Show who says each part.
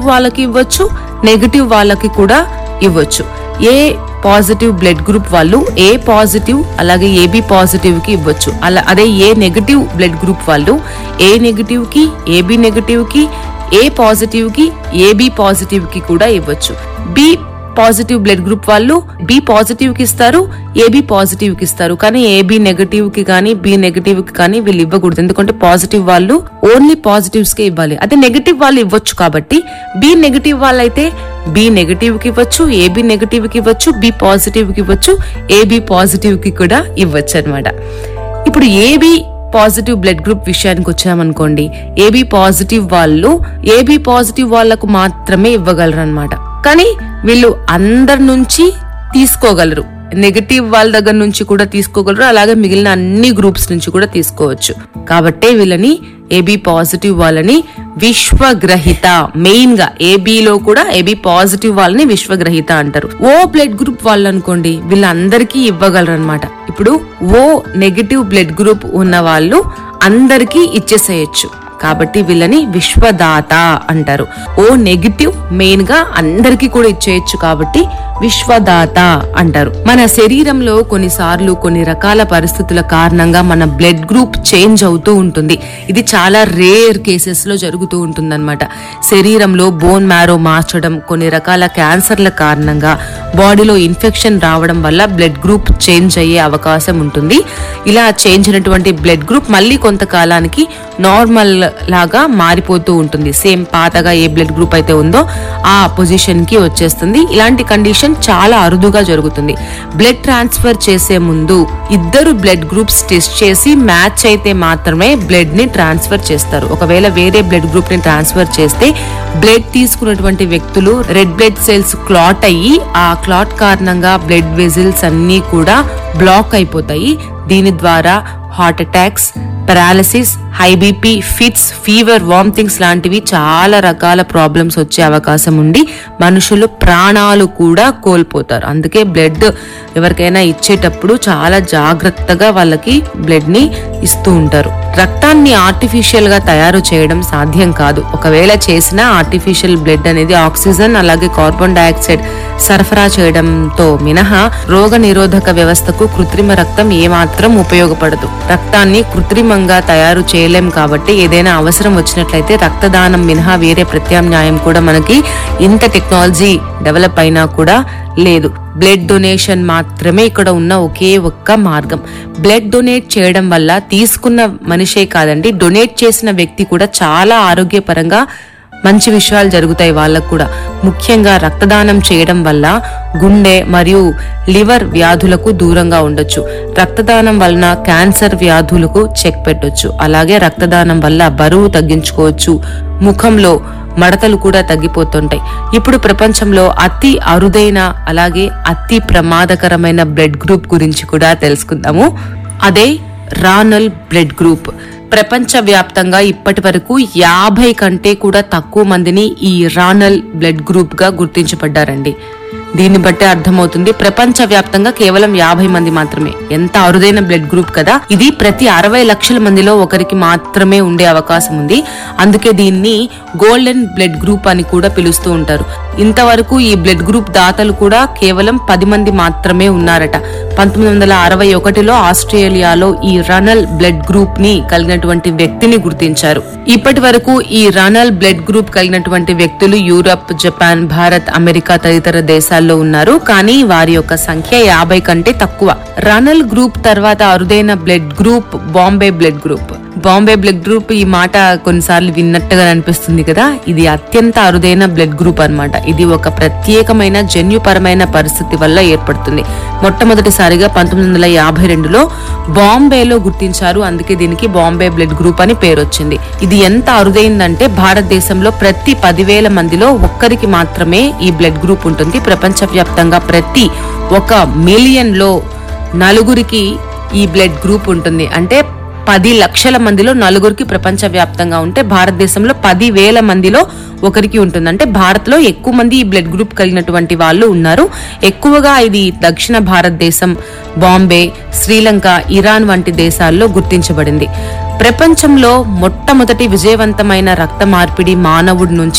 Speaker 1: వాళ్ళకి ఇవ్వచ్చు నెగటివ్ వాళ్ళకి కూడా ఇవ్వచ్చు ఏ పాజిటివ్ బ్లడ్ గ్రూప్ వాళ్ళు ఏ పాజిటివ్ అలాగే ఏబి పాజిటివ్ కి ఇవ్వచ్చు అలా అదే ఏ నెగటివ్ బ్లడ్ గ్రూప్ వాళ్ళు ఏ నెగటివ్ కి ఏబి నెగటివ్ కి ఏ పాజిటివ్ కి ఏబి పాజిటివ్ కి కూడా ఇవ్వచ్చు బి పాజిటివ్ బ్లడ్ గ్రూప్ వాళ్ళు బి పాజిటివ్ కి ఇస్తారు ఏబి పాజిటివ్ కి ఇస్తారు కానీ ఏబి నెగటివ్ కి కానీ బి నెగటివ్ కి కానీ వీళ్ళు ఇవ్వకూడదు ఎందుకంటే పాజిటివ్ వాళ్ళు ఓన్లీ పాజిటివ్స్ కే ఇవ్వాలి అదే నెగటివ్ వాళ్ళు ఇవ్వచ్చు కాబట్టి బి నెగటివ్ వాళ్ళైతే బి నెగటివ్ కి ఇవ్వచ్చు ఏబి నెగటివ్ కి ఇవ్వచ్చు బి పాజిటివ్ కి ఇవ్వచ్చు ఏబి పాజిటివ్ కి కూడా ఇవ్వచ్చు అనమాట ఇప్పుడు ఏబి పాజిటివ్ బ్లడ్ గ్రూప్ విషయానికి వచ్చామనుకోండి ఏబి పాజిటివ్ వాళ్ళు ఏబి పాజిటివ్ వాళ్ళకు మాత్రమే ఇవ్వగలరు అనమాట కానీ వీళ్ళు అందరి నుంచి తీసుకోగలరు నెగటివ్ వాళ్ళ దగ్గర నుంచి కూడా తీసుకోగలరు అలాగే మిగిలిన అన్ని గ్రూప్స్ నుంచి కూడా తీసుకోవచ్చు కాబట్టే వీళ్ళని ఏబి పాజిటివ్ వాళ్ళని విశ్వగ్రహిత మెయిన్ గా AB లో కూడా ఏబి పాజిటివ్ వాళ్ళని విశ్వగ్రహిత అంటారు ఓ బ్లడ్ గ్రూప్ వాళ్ళు అనుకోండి వీళ్ళందరికీ ఇవ్వగలరు అనమాట ఇప్పుడు ఓ నెగటివ్ బ్లడ్ గ్రూప్ ఉన్న వాళ్ళు అందరికీ ఇచ్చేసేయచ్చు కాబట్టి వీళ్ళని విశ్వదాత అంటారు ఓ నెగిటివ్ మెయిన్ గా అందరికీ కూడా ఇచ్చేయచ్చు కాబట్టి విశ్వదాత అంటారు మన శరీరంలో కొన్నిసార్లు కొన్ని రకాల పరిస్థితుల కారణంగా మన బ్లడ్ గ్రూప్ చేంజ్ అవుతూ ఉంటుంది ఇది చాలా రేర్ కేసెస్ లో జరుగుతూ ఉంటుంది శరీరంలో బోన్ మ్యారో మార్చడం కొన్ని రకాల క్యాన్సర్ల కారణంగా బాడీలో ఇన్ఫెక్షన్ రావడం వల్ల బ్లడ్ గ్రూప్ చేంజ్ అయ్యే అవకాశం ఉంటుంది ఇలా చేంజ్ అయినటువంటి బ్లడ్ గ్రూప్ మళ్ళీ కొంతకాలానికి నార్మల్ లాగా మారిపోతూ ఉంటుంది సేమ్ పాతగా ఏ బ్లడ్ గ్రూప్ అయితే ఉందో ఆ పొజిషన్ కి వచ్చేస్తుంది ఇలాంటి కండిషన్ చాలా అరుదుగా జరుగుతుంది బ్లడ్ ట్రాన్స్ఫర్ చేసే ముందు ఇద్దరు బ్లడ్ గ్రూప్స్ టెస్ట్ చేసి మ్యాచ్ అయితే మాత్రమే బ్లడ్ ని ట్రాన్స్ఫర్ చేస్తారు ఒకవేళ వేరే బ్లడ్ గ్రూప్ ని ట్రాన్స్ఫర్ చేస్తే బ్లడ్ తీసుకున్నటువంటి వ్యక్తులు రెడ్ బ్లడ్ సెల్స్ క్లాట్ అయ్యి ఆ క్లాట్ కారణంగా బ్లడ్ వెజిల్స్ అన్ని కూడా బ్లాక్ అయిపోతాయి దీని ద్వారా heart attacks paralysis high BP fits fever vomitings లాంటివి చాలా రకాల ప్రాబ్లమ్స్ వచ్చే అవకాశం ఉండి మనుషులు ప్రాణాలు కూడా కోల్పోతారు అందుకే బ్లడ్ ఎవరికైనా ఇచ్చేటప్పుడు చాలా జాగ్రత్తగా వాళ్ళకి బ్లడ్ ని ఇస్తూ ఉంటారు రక్తాన్ని ఆర్టిఫిషియల్ గా తయారు చేయడం సాధ్యం కాదు ఒకవేళ చేసినా ఆర్టిఫిషియల్ బ్లడ్ అనేది ఆక్సిజన్ అలాగే కార్బన్ డైఆక్సైడ్ సరఫరా చేయడంతో మినహా రోగ నిరోధక వ్యవస్థకు కృత్రిమ రక్తం ఏమాత్రం ఉపయోగపడదు రక్తాన్ని కృత్రిమంగా తయారు చేయలేం కాబట్టి ఏదైనా అవసరం వచ్చినట్లయితే రక్తదానం మినహా వేరే ప్రత్యామ్నాయం కూడా మనకి ఇంత టెక్నాలజీ డెవలప్ అయినా కూడా లేదు బ్లడ్ డొనేషన్ మాత్రమే ఇక్కడ ఉన్న ఒకే ఒక్క మార్గం బ్లడ్ డొనేట్ చేయడం వల్ల తీసుకున్న మనిషే కాదండి డొనేట్ చేసిన వ్యక్తి కూడా చాలా ఆరోగ్యపరంగా మంచి విషయాలు జరుగుతాయి వాళ్ళకు కూడా ముఖ్యంగా రక్తదానం చేయడం వల్ల గుండె మరియు లివర్ వ్యాధులకు దూరంగా ఉండొచ్చు రక్తదానం వలన క్యాన్సర్ వ్యాధులకు చెక్ పెట్టొచ్చు అలాగే రక్తదానం వల్ల బరువు తగ్గించుకోవచ్చు ముఖంలో మడతలు కూడా తగ్గిపోతుంటాయి ఇప్పుడు ప్రపంచంలో అతి అరుదైన అలాగే అతి ప్రమాదకరమైన బ్లడ్ గ్రూప్ గురించి కూడా తెలుసుకుందాము అదే రానల్ బ్లడ్ గ్రూప్ ప్రపంచ వ్యాప్తంగా ఇప్పటి వరకు యాభై కంటే కూడా తక్కువ మందిని ఈ రానల్ బ్లడ్ గ్రూప్ గా గుర్తించబడ్డారండి దీన్ని బట్టి అర్థమవుతుంది ప్రపంచ వ్యాప్తంగా కేవలం యాభై మంది మాత్రమే ఎంత అరుదైన బ్లడ్ గ్రూప్ కదా ఇది ప్రతి అరవై లక్షల మందిలో ఒకరికి మాత్రమే ఉండే అవకాశం ఉంది అందుకే దీన్ని గోల్డెన్ బ్లడ్ గ్రూప్ అని కూడా పిలుస్తూ ఉంటారు ఇంతవరకు ఈ బ్లడ్ గ్రూప్ దాతలు కూడా కేవలం పది మంది మాత్రమే ఉన్నారట పంతొమ్మిది వందల అరవై ఒకటిలో ఆస్ట్రేలియాలో ఈ రనల్ బ్లడ్ గ్రూప్ ని కలిగినటువంటి వ్యక్తిని గుర్తించారు ఇప్పటి వరకు ఈ రనల్ బ్లడ్ గ్రూప్ కలిగినటువంటి వ్యక్తులు యూరప్ జపాన్ భారత్ అమెరికా తదితర దేశాల్లో ఉన్నారు కానీ వారి యొక్క సంఖ్య యాభై కంటే తక్కువ రనల్ గ్రూప్ తర్వాత అరుదైన blood group Bombay blood group Bombay blood group ఈ మాట కొన్నిసార్లు విన్నట్టుగా అనిపిస్తుంది కదా ఇది అత్యంత అరుదైన బ్లడ్ గ్రూప్ అన్నమాట ఇది ఒక ప్రత్యేకమైన జన్యుపరమైన పరిస్థితి వల్ల ఏర్పడుతుంది మొట్టమొదటిసారిగా పంతొమ్మిది వందల యాభై రెండులో బాంబేలో గుర్తించారు అందుకే దీనికి బాంబే బ్లడ్ గ్రూప్ అని పేరు వచ్చింది ఇది ఎంత అరుదైందంటే భారతదేశంలో ప్రతి పదివేల మందిలో ఒక్కరికి మాత్రమే ఈ బ్లడ్ గ్రూప్ ఉంటుంది ప్రపంచవ్యాప్తంగా ప్రతి ఒక మిలియన్ లో నలుగురికి ఈ బ్లడ్ గ్రూప్ ఉంటుంది అంటే పది లక్షల మందిలో నలుగురికి ప్రపంచ వ్యాప్తంగా ఉంటే భారతదేశంలో పది వేల మందిలో ఒకరికి ఉంటుంది అంటే భారత్ లో ఎక్కువ మంది ఈ బ్లడ్ గ్రూప్ కలిగినటువంటి వాళ్ళు ఉన్నారు ఎక్కువగా ఇది దక్షిణ భారతదేశం బాంబే శ్రీలంక ఇరాన్ వంటి దేశాల్లో గుర్తించబడింది ప్రపంచంలో మొట్టమొదటి విజయవంతమైన రక్త మార్పిడి మానవుడి నుంచి